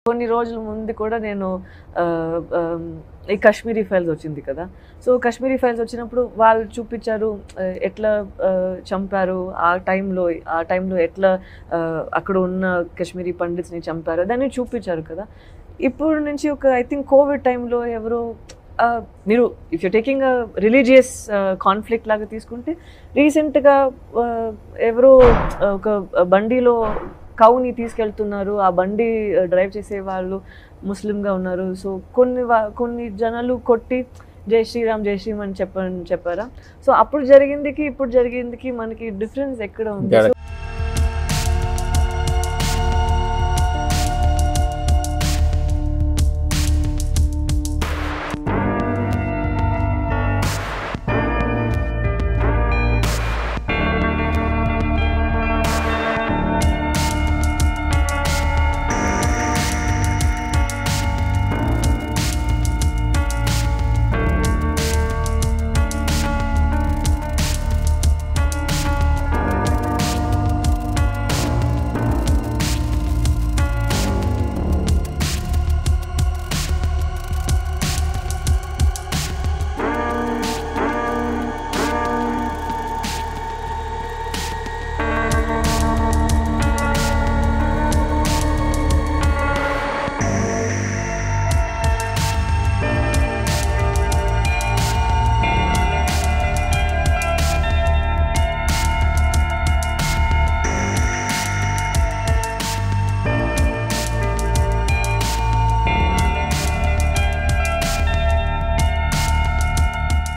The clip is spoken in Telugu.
కొన్ని రోజుల ముందు కూడా నేను ఆ, ఆ, ఈ కాశ్మీరీ ఫైల్స్ వచ్చింది కదా సో కాశ్మీరీ ఫైల్స్ వచ్చినప్పుడు వాళ్ళు చూపించారు ఆ, ఎట్లా ఆ, చంపారు ఆ టైంలో ఆ టైంలో ఎట్లా ఆ, అక్కడ ఉన్న కాశ్మీరీ పండిట్స్ని చంపారు దాన్ని చూపించారు కదా ఇప్పుడు నుంచి ఒక ఐ థింక్ కోవిడ్ టైంలో ఎవరో ఆ, మీరు if you taking religious conflict లాగా తీసుకుంటే రీసెంట్గా ఎవరో ఆ, ఒక బండిలో కౌని తీసుకెళ్తున్నారు ఆ బండి డ్రైవ్ చేసే వాళ్ళు ముస్లింగా ఉన్నారు సో కొన్ని వా- కొన్ని జనాలు కొట్టి జై శ్రీరామ్ జై శ్రీరామ్ అని చెప్పని చెప్పారా సో అప్పుడు జరిగిందికి ఇప్పుడు జరిగిందికి మనకి డిఫరెన్స్ ఎక్కడ ఉంది Correct. So,